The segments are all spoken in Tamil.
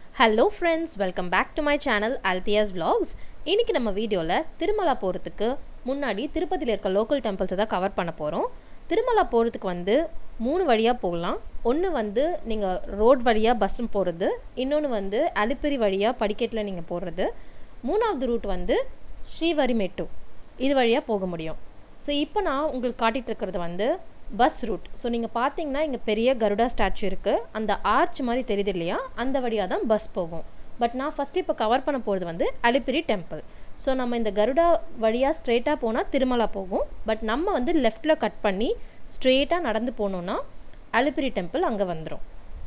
hello friends welcome back to my channel அல்தியாஸ் vlogs இன்னைக்கு நம்ம வீடியோவில் திருமலா போகிறதுக்கு முன்னாடி திருப்பதியில் இருக்க லோக்கல் டெம்பிள்ஸை தான் கவர் பண்ண போகிறோம் திருமலா போகிறதுக்கு வந்து மூணு வழியாக போகலாம் ஒன்று வந்து நீங்கள் ரோட் வழியாக பஸ் போகிறது இன்னொன்று வந்து அலிப்பிரி வழியாக படிக்கட்டில் நீங்கள் போடுறது மூணாவது ரூட் வந்து ஸ்ரீவரிமெட்டு இது வழியாக போக முடியும் ஸோ இப்போ நான் உங்களுக்கு காட்டிகிட்டு இருக்கிறது வந்து பஸ் ரூட் ஸோ நீங்கள் பார்த்தீங்கன்னா இங்கே பெரிய கருடா ஸ்டாச்சு இருக்குது அந்த ஆர்ச் மாதிரி தெரியுது இல்லையா அந்த வழியாக தான் பஸ் போகும் பட் நான் ஃபஸ்ட்டு இப்போ கவர் பண்ண போகிறது வந்து அலிப்பிரி டெம்பிள் ஸோ நம்ம இந்த கருடா வழியாக ஸ்ட்ரெயிட்டாக போனால் திருமலா போகும் பட் நம்ம வந்து லெஃப்டில் கட் பண்ணி ஸ்ட்ரெயிட்டாக நடந்து போனோன்னா அலிப்பிரி டெம்பிள் அங்கே வந்துடும்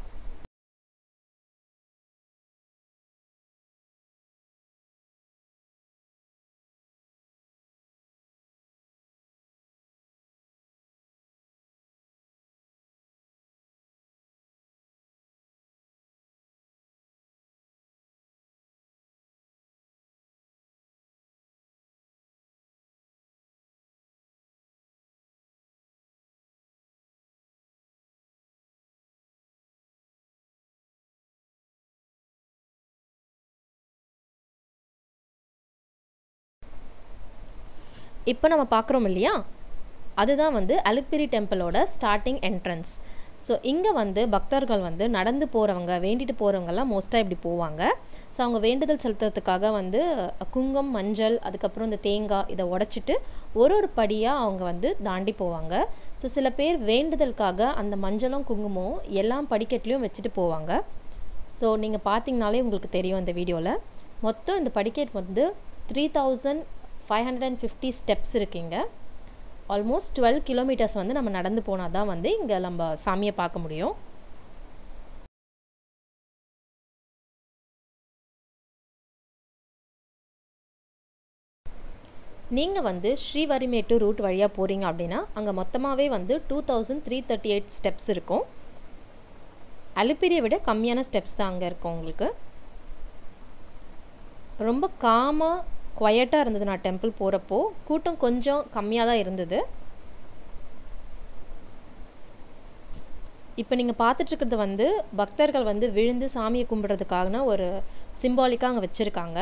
இப்போ நம்ம பார்க்குறோம் இல்லையா அதுதான் வந்து அலிப்பிரி டெம்பிளோட ஸ்டார்டிங் என்ட்ரன்ஸ் ஸோ இங்கே வந்து பக்தர்கள் வந்து நடந்து போகிறவங்க வேண்டிட்டு போகிறவங்கெல்லாம் மோஸ்ட்டாக இப்படி போவாங்க ஸோ அவங்க வேண்டுதல் செலுத்துறதுக்காக வந்து குங்கம் மஞ்சள் அதுக்கப்புறம் இந்த தேங்காய் இதை உடச்சிட்டு ஒரு ஒரு படியாக அவங்க வந்து தாண்டி போவாங்க ஸோ சில பேர் வேண்டுதலுக்காக அந்த மஞ்சளும் குங்குமம் எல்லாம் படிக்கட்டுலேயும் வச்சுட்டு போவாங்க ஸோ நீங்கள் பார்த்தீங்கனாலே உங்களுக்கு தெரியும் இந்த வீடியோவில் மொத்தம் இந்த படிக்கட் வந்து three thousand five hundred and fifty steps இருக்குங்க ஆல்மோஸ்ட் டுவெல் கிலோமீட்டர்ஸ் வந்து நம்ம நடந்து போனால் தான் வந்து இங்கே நம்ம சாமியை பார்க்க முடியும் நீங்கள் வந்து ஸ்ரீவரிமேட்டு ரூட் வழியாக போகிறீங்க அப்படின்னா அங்கே மொத்தமாகவே வந்து two thousand three thirty eight steps இருக்கும் அலிப்பிரியை விட கம்மியான ஸ்டெப்ஸ் தான் அங்கே இருக்கும் உங்களுக்கு ரொம்ப காமாக குவையட்டாக இருந்தது நான் டெம்பிள் போகிறப்போ கூட்டம் கொஞ்சம் கம்மியாக தான் இருந்தது இப்போ நீங்கள் பார்த்துட்ருக்கிறது வந்து பக்தர்கள் வந்து விழுந்து சாமியை கும்பிட்றதுக்கான ஒரு சிம்பாலிக்காக அங்கே வச்சுருக்காங்க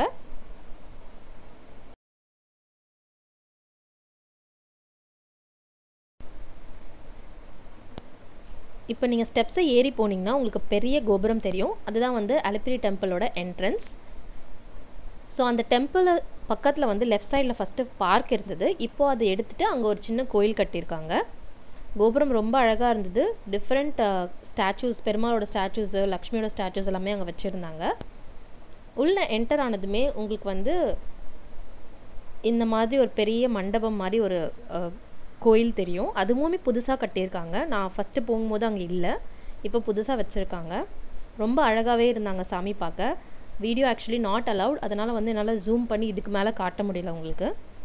இப்போ நீங்கள் ஸ்டெப்ஸை ஏறி போனீங்கன்னா உங்களுக்கு பெரிய கோபுரம் தெரியும் அதுதான் வந்து அலிப்பிரி டெம்பிளோட என்ட்ரன்ஸ் ஸோ அந்த டெம்பிள் பக்கத்தில் வந்து லெஃப்ட் சைடில் ஃபஸ்ட்டு பார்க் இருந்தது இப்போது அதை எடுத்துகிட்டு அங்கே ஒரு சின்ன கோயில் கட்டியிருக்காங்க கோபுரம் ரொம்ப அழகாக இருந்தது டிஃப்ரெண்ட் ஸ்டாச்சூஸ் பெருமாளோட ஸ்டாச்சூஸு லக்ஷ்மியோட ஸ்டாச்சூஸ் எல்லாமே அங்கே வச்சுருந்தாங்க உள்ளே என்டர் ஆனதுமே உங்களுக்கு வந்து இந்த மாதிரி ஒரு பெரிய மண்டபம் மாதிரி ஒரு கோயில் தெரியும் அதுவுமே புதுசாக கட்டியிருக்காங்க நான் ஃபஸ்ட்டு போகும்போது அங்கே இல்லை இப்போ புதுசாக வச்சுருக்காங்க ரொம்ப அழகாகவே இருந்தாங்க சாமி பார்க்க வீடியோ ஆக்சுவலி நாட் அலவுட் அதனால் வந்து என்னால் ஜூம் பண்ணி இதுக்கு மேலே காட்ட முடியல உங்களுக்கு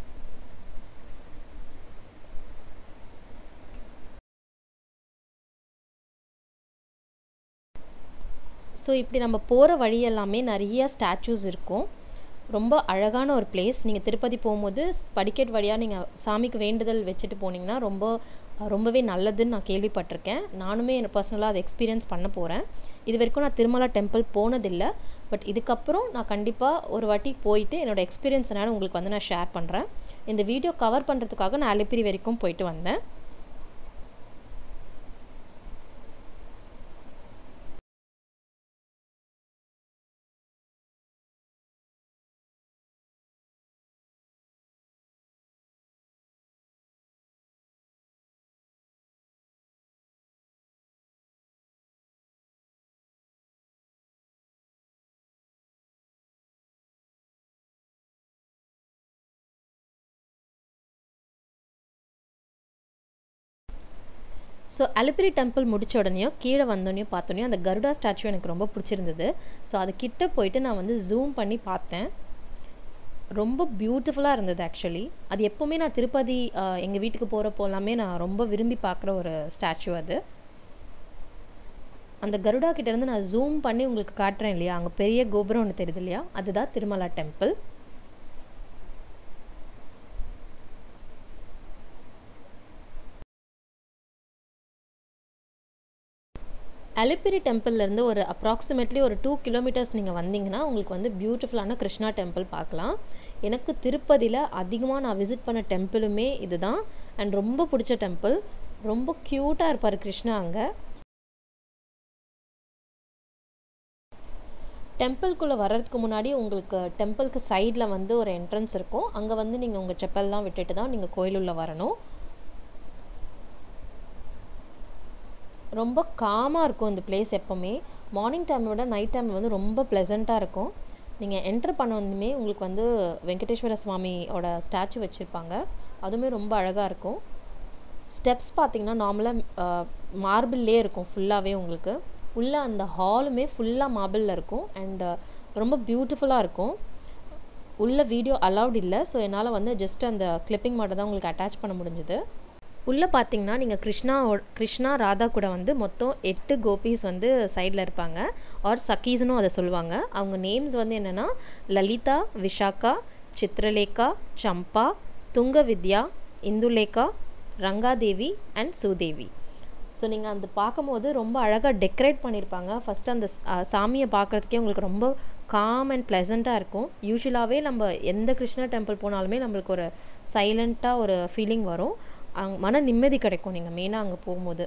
ஸோ இப்படி நம்ம போகிற வழி எல்லாமே நிறைய ஸ்டாச்சூஸ் இருக்கும் ரொம்ப அழகான ஒரு பிளேஸ் நீங்கள் திருப்பதி போகும்போது படிக்கட் வழியாக நீங்கள் சாமிக்கு வேண்டுதல் வச்சுட்டு போனீங்கன்னா ரொம்ப ரொம்பவே நல்லதுன்னு நான் கேள்விப்பட்டிருக்கேன் நானுமே எனக்கு பர்சனலாக அதை எக்ஸ்பீரியன்ஸ் பண்ண போகிறேன் இது வரைக்கும் நான் திருமலா டெம்பிள் போனதில்லை பட் இதுக்கப்புறம் நான் கண்டிப்பாக ஒரு வாட்டி போயிட்டு என்னோடய எக்ஸ்பீரியன்ஸ் என்னன்னு உங்களுக்கு வந்து நான் ஷேர் பண்ணுறேன் இந்த வீடியோ கவர் பண்ணுறதுக்காக நான் அலிப்பிரி வரைக்கும் போயிட்டு வந்தேன் ஸோ அலிப்பிரி டெம்பிள் முடிச்ச உடனேயும் கீழே வந்தோடனையும் பார்த்தோன்னே அந்த கருடா ஸ்டாச்சு எனக்கு ரொம்ப பிடிச்சிருந்தது ஸோ அது கிட்ட போயிட்டு நான் வந்து ஜூம் பண்ணி பார்த்தேன் ரொம்ப பியூட்டிஃபுல்லாக இருந்தது ஆக்சுவலி அது எப்போவுமே நான் திருப்பதி எங்கள் வீட்டுக்கு போகிறப்போ எல்லாமே நான் ரொம்ப விரும்பி பார்க்குற ஒரு ஸ்டாச்சு அது அந்த கருடா கிட்டேருந்து நான் ஜூம் பண்ணி உங்களுக்கு காட்டுறேன் இல்லையா அங்கே பெரிய கோபுரம் ஒன்று தெரியுது இல்லையா அதுதான் திருமலா டெம்பிள் அலிப்பிரி டெம்பிள்லேருந்து ஒரு அப்ராக்சிமேட்லி ஒரு டூ கிலோமீட்டர்ஸ் நீங்கள் வந்தீங்கன்னா உங்களுக்கு வந்து பியூட்டிஃபுல்லான கிருஷ்ணா டெம்பிள் பார்க்கலாம் எனக்கு திருப்பதியில் அதிகமாக நான் விசிட் பண்ண டெம்பிளுமே இதுதான் அண்ட் ரொம்ப பிடிச்ச டெம்பிள் ரொம்ப க்யூட்டாக இருப்பார் கிருஷ்ணா அங்கே டெம்பிள்குள்ளே வர்றதுக்கு முன்னாடி உங்களுக்கு டெம்பிளுக்கு சைடில் வந்து ஒரு என்ட்ரன்ஸ் இருக்கும் அங்கே வந்து நீங்கள் உங்கள் செப்பல்லாம் விட்டுட்டு தான் நீங்கள் கோயிலுள்ளே வரணும் ரொம்ப காமாக இருக்கும் இந்த பிளேஸ் எப்போவுமே மார்னிங் டைமை விட நைட் டைம் வந்து ரொம்ப ப்ளசண்ட்டாக இருக்கும் நீங்கள் என்ட்ரு பண்ண வந்துமே உங்களுக்கு வந்து வெங்கடேஸ்வர சுவாமியோட ஸ்டாச்சு வச்சுருப்பாங்க அதுவுமே ரொம்ப அழகாக இருக்கும் ஸ்டெப்ஸ் பார்த்திங்கன்னா நார்மலாக மார்பிள்லே இருக்கும் ஃபுல்லாகவே உங்களுக்கு உள்ளே அந்த ஹாலுமே ஃபுல்லாக மார்பிளில் இருக்கும் அண்ட் ரொம்ப பியூட்டிஃபுல்லாக இருக்கும் உள்ள வீடியோ அலவுட் இல்லை ஸோ என்னால் வந்து ஜஸ்ட் அந்த கிளிப்பிங் மட்டும் தான் உங்களுக்கு அட்டாச் பண்ண முடிஞ்சுது உள்ளே பார்த்தீங்கன்னா நீங்கள் கிருஷ்ணா கிருஷ்ணா ராதா கூட வந்து மொத்தம் எட்டு கோபிஸ் வந்து சைடில் இருப்பாங்க ஆர் சக்கீஸ்னும் அதை சொல்லுவாங்க அவங்க நேம்ஸ் வந்து என்னென்னா Lalitha Vishakha Chitralekha Champa Tungavidya Indulekha Rangadevi and Sudevi so நீங்கள் அந்த பார்க்கும்போது ரொம்ப அழகாக டெக்கரேட் பண்ணியிருப்பாங்க ஃபஸ்ட்டு அந்த சாமியை பார்க்குறதுக்கே உங்களுக்கு ரொம்ப காம் அண்ட் ப்ளசண்ட்டாக இருக்கும் யூஸ்வலாகவே நம்ம எந்த கிருஷ்ணா டெம்பிள் போனாலுமே நம்மளுக்கு ஒரு சைலண்ட்டாக ஒரு ஃபீலிங் வரும் அங்கே மன நிம்மதி கிடைக்கும் நீங்கள் மெயினாக அங்கே போகும்போது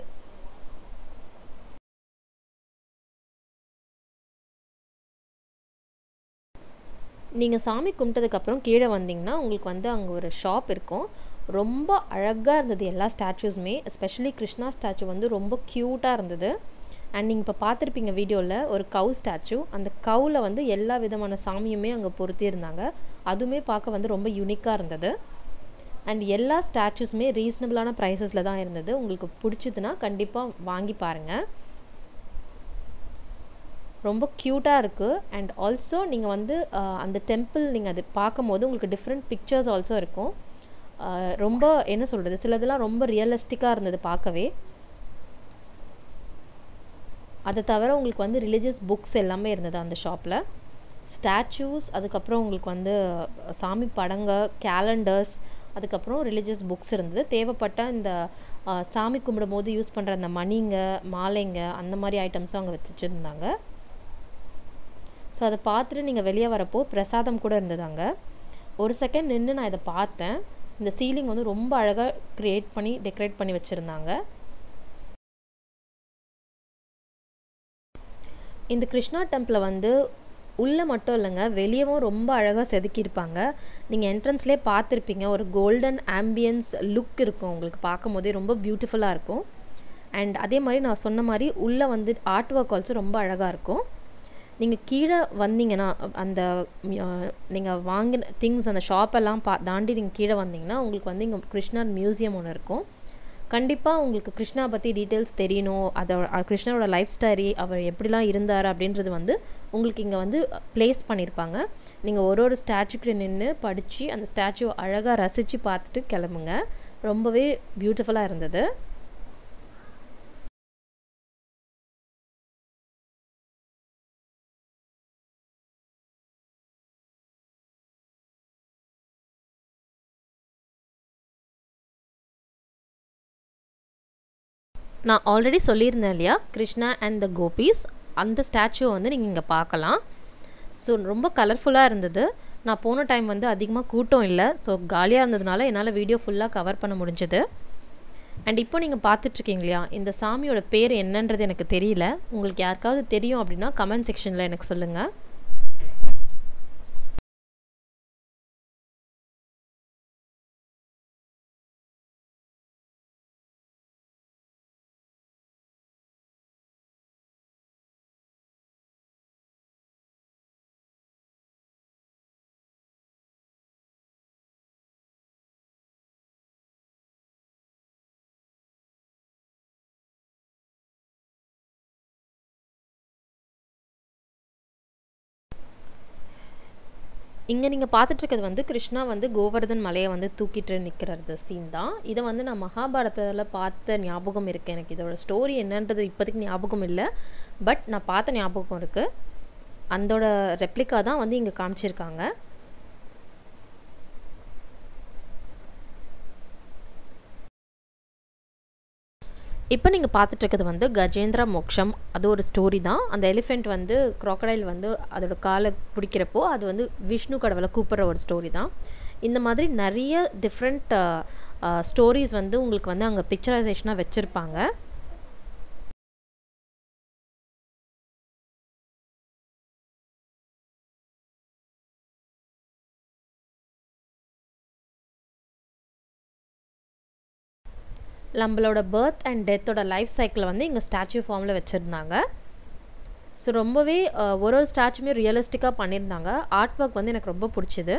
நீங்கள் சாமி கும்பிட்டதுக்கப்புறம் கீழே வந்தீங்கன்னா உங்களுக்கு வந்து அங்கே ஒரு ஷாப் இருக்கும் ரொம்ப அழகாக இருந்தது எல்லா ஸ்டாச்சூஸுமே எஸ்பெஷலி கிருஷ்ணா ஸ்டாச்சு வந்து ரொம்ப க்யூட்டாக இருந்தது அண்ட் நீங்கள் இப்போ பார்த்துருப்பீங்க வீடியோவில் ஒரு கவு ஸ்டாச்சு அந்த கவில் வந்து எல்லா விதமான சாமியுமே அங்கே பொருத்தியிருந்தாங்க அதுவுமே பார்க்க வந்து ரொம்ப யூனிக்காக இருந்தது அண்ட் எல்லா ஸ்டாச்சூஸுமே ரீசனபிளான ப்ரைஸஸில் தான் இருந்தது உங்களுக்கு பிடிச்சதுன்னா கண்டிப்பாக வாங்கி பாருங்கள் ரொம்ப க்யூட்டாக இருக்குது அண்ட் ஆல்சோ நீங்கள் வந்து அந்த டெம்பிள் நீங்கள் அது பார்க்கும்போது உங்களுக்கு டிஃப்ரெண்ட் பிக்சர்ஸ் ஆல்சோ இருக்கும் ரொம்ப என்ன சொல்கிறது சிலதெல்லாம் ரொம்ப ரியலிஸ்டிக்காக இருந்தது பார்க்கவே அதை தவிர உங்களுக்கு வந்து ரிலீஜியஸ் புக்ஸ் எல்லாமே இருந்தது அந்த ஷாப்பில் ஸ்டாச்சூஸ் அதுக்கப்புறம் உங்களுக்கு வந்து சாமி படங்க கேலண்டர்ஸ் அதுக்கப்புறம் ரிலீஜியஸ் புக்ஸ் இருந்தது தேவைப்பட்ட இந்த சாமி கும்பிடும் போது யூஸ் பண்ணுற அந்த மணிங்க மாலைங்க அந்த மாதிரி ஐட்டம்ஸும் அங்கே வச்சுருந்தாங்க ஸோ அதை பார்த்துட்டு நீங்கள் வெளியே வரப்போ பிரசாதம் கூட இருந்தது அங்கே ஒரு செகண்ட் நின்று நான் இதை பார்த்தேன் இந்த சீலிங் வந்து ரொம்ப அழகாக க்ரியேட் பண்ணி டெக்கரேட் பண்ணி வச்சுருந்தாங்க இந்த கிருஷ்ணா டெம்பிளை வந்து உள்ளே மட்டும் இல்லைங்க வெளியவும் ரொம்ப அழகாக செதுக்கியிருப்பாங்க நீங்கள் என்ட்ரன்ஸ்லேயே பார்த்துருப்பீங்க ஒரு கோல்டன் ஆம்பியன்ஸ் லுக் இருக்கும் உங்களுக்கு பார்க்கும் போதே ரொம்ப பியூட்டிஃபுல்லாக இருக்கும் அண்ட் அதே மாதிரி நான் சொன்ன மாதிரி உள்ளே வந்து ஆர்ட் ஒர்க் ஆல்சோ ரொம்ப அழகாக இருக்கும் நீங்கள் கீழே வந்தீங்கன்னா அந்த நீங்கள் வாங்கின திங்ஸ் அந்த ஷாப்பெல்லாம் பா தாண்டி நீங்கள் கீழே வந்தீங்கன்னா உங்களுக்கு வந்து இங்கே கிருஷ்ணா மியூசியம் ஒன்று இருக்கும் கண்டிப்பாக உங்களுக்கு கிருஷ்ணா பற்றி டீட்டெயில்ஸ் தெரியணும் அதோட கிருஷ்ணாவோட லைஃப் ஸ்டைரி அவர் எப்படிலாம் இருந்தார் அப்படின்றது வந்து உங்களுக்கு இங்கே வந்து ப்ளேஸ் பண்ணியிருப்பாங்க நீங்கள் ஒரு ஒரு ஸ்டாச்சுக்கு நின்று படித்து அந்த ஸ்டாச்சு அழகாக ரசித்து பார்த்துட்டு கிளம்புங்க ரொம்பவே பியூட்டிஃபுல்லாக இருந்தது நான் ஆல்ரெடி சொல்லியிருந்தேன் இல்லையா கிருஷ்ணா அண்ட் த கோபீஸ் அந்த ஸ்டாச்சுவை வந்து நீங்கள் இங்கே பார்க்கலாம் ஸோ ரொம்ப கலர்ஃபுல்லாக இருந்தது நான் போன டைம் வந்து அதிகமாக கூட்டம் இல்லை ஸோ காலியாக இருந்ததுனால என்னால் வீடியோ ஃபுல்லாக கவர் பண்ண முடிஞ்சது அண்ட் இப்போ நீங்கள் பார்த்துட்ருக்கீங்க இல்லையா இந்த சாமியோட பேர் என்னன்றது எனக்கு தெரியல உங்களுக்கு யாருக்காவது தெரியும் அப்படின்னா கமெண்ட் செக்ஷனில் எனக்கு சொல்லுங்கள் இங்கே நீங்கள் பார்த்துட்ருக்கிறது வந்து கிருஷ்ணா வந்து கோவர்தன் மலையை வந்து தூக்கிட்டு நிற்கிறது சீன் தான் இதை வந்து நான் மகாபாரதத்தில் பார்த்த ஞாபகம் இருக்குது எனக்கு இதோட ஸ்டோரி என்னன்றது இப்போதைக்கு ஞாபகம் இல்லை பட் நான் பார்த்த ஞாபகம் இருக்குது அந்தோட ரெப்ளிகா தான் வந்து இங்கே காமிச்சிருக்காங்க இப்போ நீங்கள் பார்த்துட்டு இருக்கிறது வந்து கஜேந்திர மோக்ஷம் அது ஒரு ஸ்டோரி தான் அந்த எலிஃபெண்ட் வந்து crocodile வந்து அதோட காலை பிடிக்கிறப்போ அது வந்து விஷ்ணு கடவுளை கூப்பிட்ற ஒரு ஸ்டோரி தான் இந்த மாதிரி நிறைய டிஃப்ரெண்ட் ஸ்டோரிஸ் வந்து உங்களுக்கு வந்து அங்கே பிக்சரைசேஷனாக வச்சுருப்பாங்க நம்மளோட பர்த் அண்ட் டெத்தோட லைஃப் சைக்கிளை வந்து இங்கே ஸ்டாச்சு ஃபார்மில் வச்சுருந்தாங்க ஸோ ரொம்பவே அஹ், ஒரு ஒரு ஸ்டாச்சுமே ரியலிஸ்டிக்காக பண்ணியிருந்தாங்க ஆர்ட் ஒர்க் வந்து எனக்கு ரொம்ப பிடிச்சிது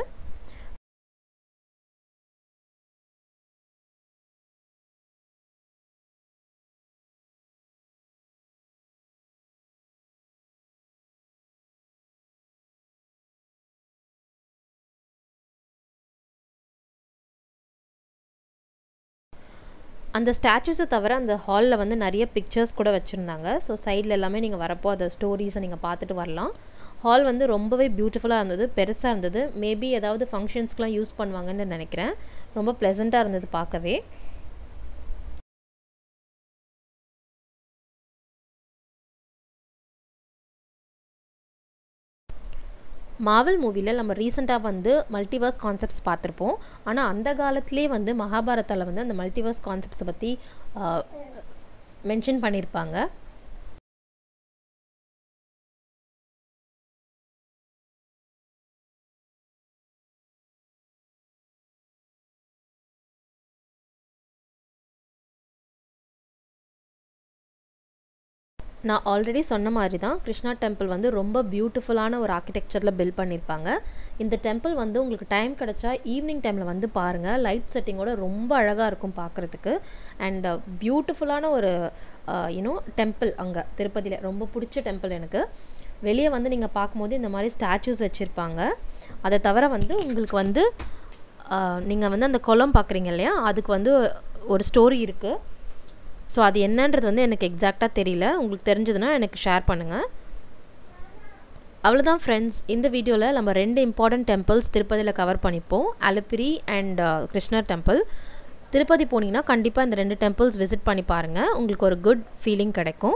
அந்த ஸ்டாச்சுஸை தவிர அந்த ஹாலில் வந்து நிறைய பிக்சர்ஸ் கூட வச்சுருந்தாங்க ஸோ சைடில் எல்லாமே நீங்கள் வரப்போ அந்த ஸ்டோரிஸை நீங்கள் பார்த்துட்டு வரலாம் ஹால் வந்து ரொம்பவே பியூட்டிஃபுல்லாக இருந்தது பெருசாக இருந்தது மேபி ஏதாவது ஃபங்க்ஷன்ஸ்க்குலாம் யூஸ் பண்ணுவாங்கன்னு நினைக்கிறேன் ரொம்ப ப்ளசண்ட்டாக இருந்தது பார்க்கவே மாவல் மூவியில் நம்ம ரீசெண்டாக வந்து மல்டிவர்ஸ் கான்செப்ட்ஸ் பார்த்துருப்போம் ஆனால் அந்த காலத்திலே வந்து மகாபாரத்தில் வந்து அந்த மல்டிவர்ஸ் கான்செப்ட்ஸை பற்றி மென்ஷன் பண்ணியிருப்பாங்க நான் ஆல்ரெடி சொன்ன மாதிரி தான் கிருஷ்ணா டெம்பிள் வந்து ரொம்ப பியூட்டிஃபுல்லான ஒரு ஆர்கிடெக்சரில் பில்ட் பண்ணியிருப்பாங்க இந்த டெம்பிள் வந்து உங்களுக்கு டைம் கிடச்சா ஈவினிங் டைமில் வந்து பாருங்கள் லைட் செட்டிங்கோட ரொம்ப அழகாக இருக்கும் பார்க்குறதுக்கு அண்ட் பியூட்டிஃபுல்லான ஒரு யூனோ டெம்பிள் அங்கே திருப்பதியில் ரொம்ப பிடிச்ச டெம்பிள் எனக்கு வெளியே வந்து நீங்கள் பார்க்கும்போது இந்த மாதிரி ஸ்டாச்சூஸ் வச்சுருப்பாங்க அதை தவிர வந்து உங்களுக்கு வந்து நீங்கள் வந்து அந்த குளம் பார்க்குறீங்க இல்லையா அதுக்கு வந்து ஒரு ஸ்டோரி இருக்குது ஸோ அது என்னன்றது வந்து எனக்கு எக்ஸாக்டாக தெரியல உங்களுக்கு தெரிஞ்சதுன்னா எனக்கு ஷேர் பண்ணுங்கள் அவ்வளோதான் ஃப்ரெண்ட்ஸ் இந்த வீடியோவில் நம்ம ரெண்டு இம்பார்ட்டன்ட் டெம்பிள்ஸ் திருப்பதியில் கவர் பண்ணிப்போம் அலப்பிரி அண்ட் கிருஷ்ணர் டெம்பிள் திருப்பதி போனீங்கன்னா கண்டிப்பாக இந்த ரெண்டு டெம்பிள்ஸ் விசிட் பண்ணி பாருங்கள் உங்களுக்கு ஒரு குட் ஃபீலிங் கிடைக்கும்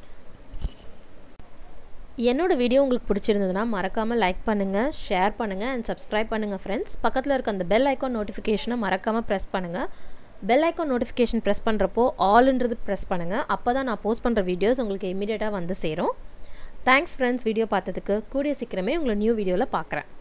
என்னோட வீடியோ உங்களுக்கு பிடிச்சிருந்ததுன்னா மறக்காமல் லைக் பண்ணுங்கள் ஷேர் பண்ணுங்கள் அண்ட் சப்ஸ்கிரைப் பண்ணுங்கள் ஃப்ரெண்ட்ஸ் பக்கத்தில் இருக்க அந்த பெல் ஐக்கான் நோட்டிஃபிகேஷனை மறக்காமல் ப்ரெஸ் பண்ணுங்கள் பெல் ஐக்கான் நோட்டிஃபிகேஷன் ப்ரெஸ் பண்ணுறப்போ ஆல்ன்றது ப்ரெஸ் பண்ணுங்கள் அப்போ தான் நான் போஸ்ட் பண்ணுற வீடியோஸ் உங்களுக்கு இமீடியட்டாக வந்து சேரும் தேங்க்ஸ் ஃப்ரெண்ட்ஸ் வீடியோ பார்த்ததுக்கு கூடிய சீக்கிரமே உங்களை நியூ வீடியோவில் பார்க்குறேன்